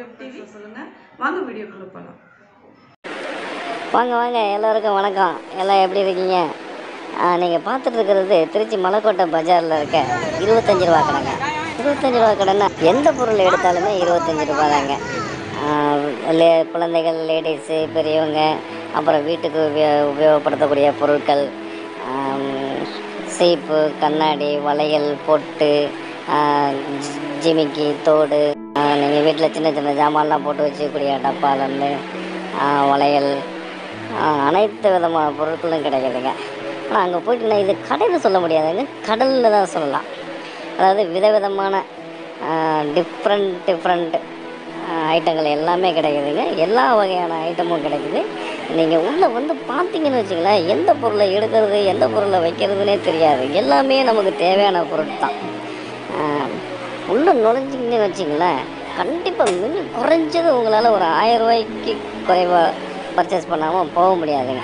Web TV சொல்லுங்க வாங்க வீடியோக்குள்ள போகலாம் வாங்க வாங்க எல்லோருக்கும் வணக்கம் எல்லாம் எப்படி இருக்கீங்க நீங்கள் பார்த்துட்டு இருக்கிறது திருச்சி மலைக்கோட்டை பஜாரில் இருக்க இருபத்தஞ்சி ரூபா கடைங்க இருபத்தஞ்சி ரூபா கடைன்னா எந்த பொருள் எடுத்தாலுமே இருபத்தஞ்சி ரூபா தாங்க ஆஹ் லே குழந்தைகள் லேடிஸு பெரியவங்க அப்புறம் வீட்டுக்கு உபயோ உபயோகப்படுத்தக்கூடிய பொருட்கள் ஆம், சீப்பு கண்ணாடி வளையல் பொட்டு ஆஹ் ஜி- ஜிமிக்கி தோடு நீங்கள் வீட்டில் சின்ன சின்ன ஜாமான்லாம் போட்டு வச்சுக்கூடிய டப்பாலேருந்து வளையல் ஆஹ் அனைத்து விதமான பொருட்களும் கிடைக்குதுங்க ஆனால் அங்கே போயிட்டு நான் இது கடையில் சொல்ல முடியாதுங்க கடலில் தான் சொல்லலாம் அதாவது விதவிதமான டிஃப்ரெண்ட் டிஃப்ரெண்ட் ஐட்டங்கள் எல்லாமே கிடைக்குதுங்க எல்லா வகையான ஐட்டமும் கிடைக்குது நீங்கள் உள்ளே வந்து பார்த்தீங்கன்னு வச்சுங்களேன் எந்த பொருளை எடுக்கிறது எந்த பொருளை வைக்கிறதுனே தெரியாது எல்லாமே நமக்கு தேவையான பொருள் தான் ஆஹ் உள்ளே நுழைஞ்சிங்கன்னு வச்சிங்களேன் கண்டிப்பாக மிக குறைஞ்சது உங்களால் ஒரு ஆயிரம் ரூபாய்க்கு குறைவாக பர்ச்சேஸ் பண்ணாமல் போக முடியாதுங்க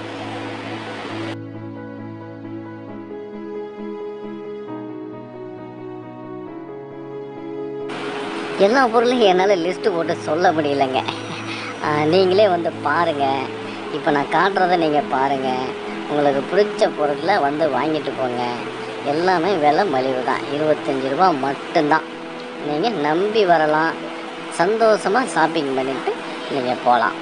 எல்லா பொருளையும் என்னால் லிஸ்ட்டு போட்டு சொல்ல முடியலைங்க ஆஹ் நீங்களே வந்து பாருங்கள் இப்போ நான் காட்டுறதை நீங்கள் பாருங்கள் உங்களுக்கு பிடிச்ச பொருளை வந்து வாங்கிட்டு போங்க எல்லாமே விலை மலிவு தான் இருபத்தஞ்சி ரூபா மட்டும்தான் நீங்கள் நம்பி வரலாம் சந்தோஷமாக ஷாப்பிங் பண்ணிவிட்டு நீங்கள் போகலாம்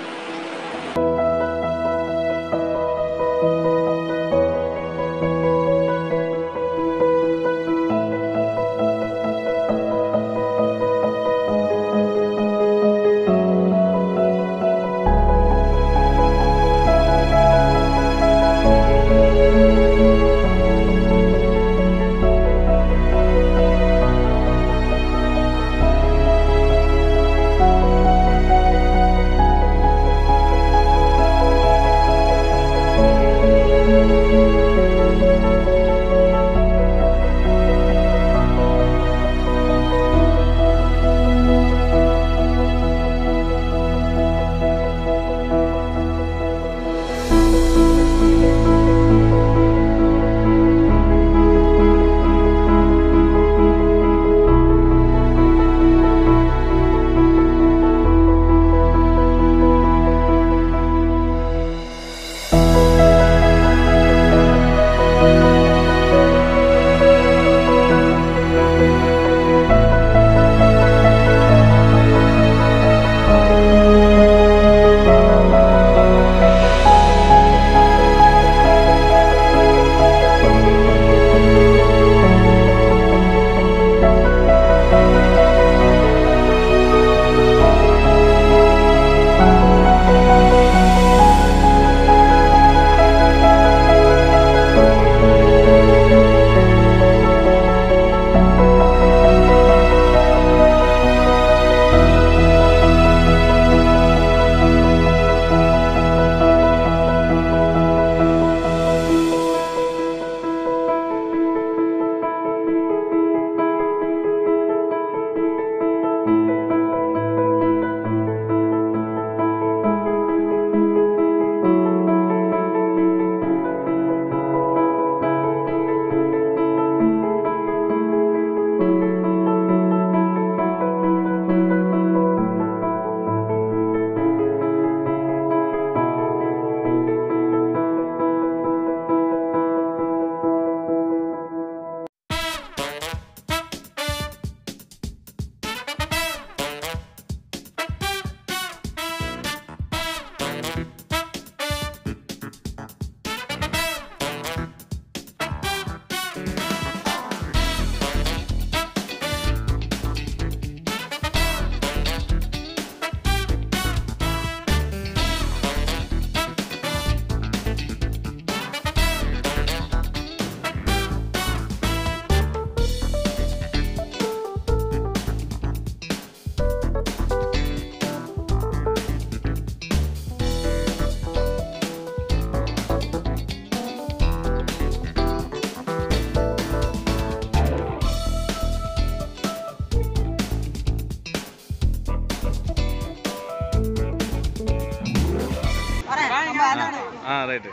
ஆ ரைட்டு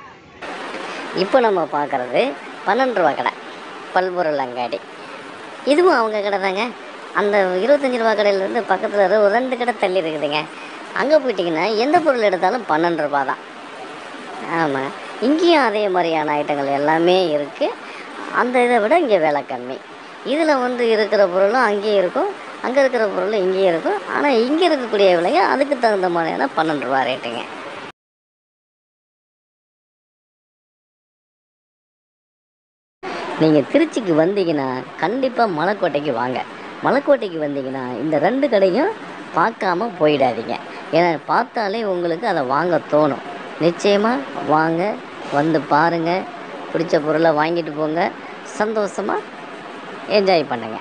இப்போ நம்ம பார்க்குறது பன்னெண்டு ரூபா கடை பல்பொருள் அங்காடி இதுவும் அவங்க கடை தாங்க அந்த இருபத்தஞ்சி ரூபா கடையிலேருந்து பக்கத்தில் ஒரு ரெண்டு கடை தள்ளி இருக்குதுங்க அங்கே போயிட்டிங்கன்னா எந்த பொருள் எடுத்தாலும் பன்னெண்டு ரூபா தான் ஆமாம் இங்கேயும் அதே மாதிரியான ஐட்டங்கள் எல்லாமே இருக்குது அந்த இதை விட இங்கே விலை கம்மி இதில் வந்து இருக்கிற பொருளும் அங்கேயும் இருக்கும் அங்கே இருக்கிற பொருளும் இங்கேயும் இருக்கும் ஆனால் இங்கே இருக்கக்கூடிய விலைங்க அதுக்கு தகுந்த மாதிரியான பன்னெண்டு ரூபா ரேட்டுங்க நீங்கள் திருச்சிக்கு வந்தீங்கன்னா கண்டிப்பாக மலைக்கோட்டைக்கு வாங்க மலைக்கோட்டைக்கு வந்தீங்கன்னா இந்த ரெண்டு கடையும் பார்க்காம போயிடாதீங்க ஏன்னா பார்த்தாலே உங்களுக்கு அதை வாங்க தோணும் நிச்சயமாக வாங்க வந்து பாருங்கள் பிடிச்ச பொருளை வாங்கிட்டு போங்க சந்தோஷமாக என்ஜாய் பண்ணுங்க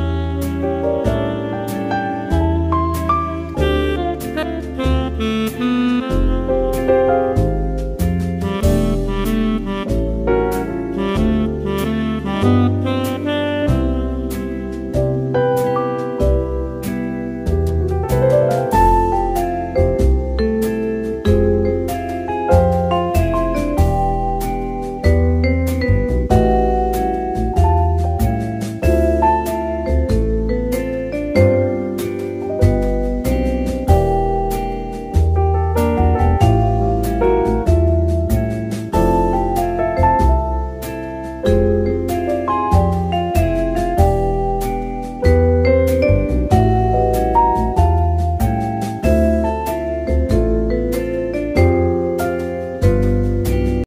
Thank you.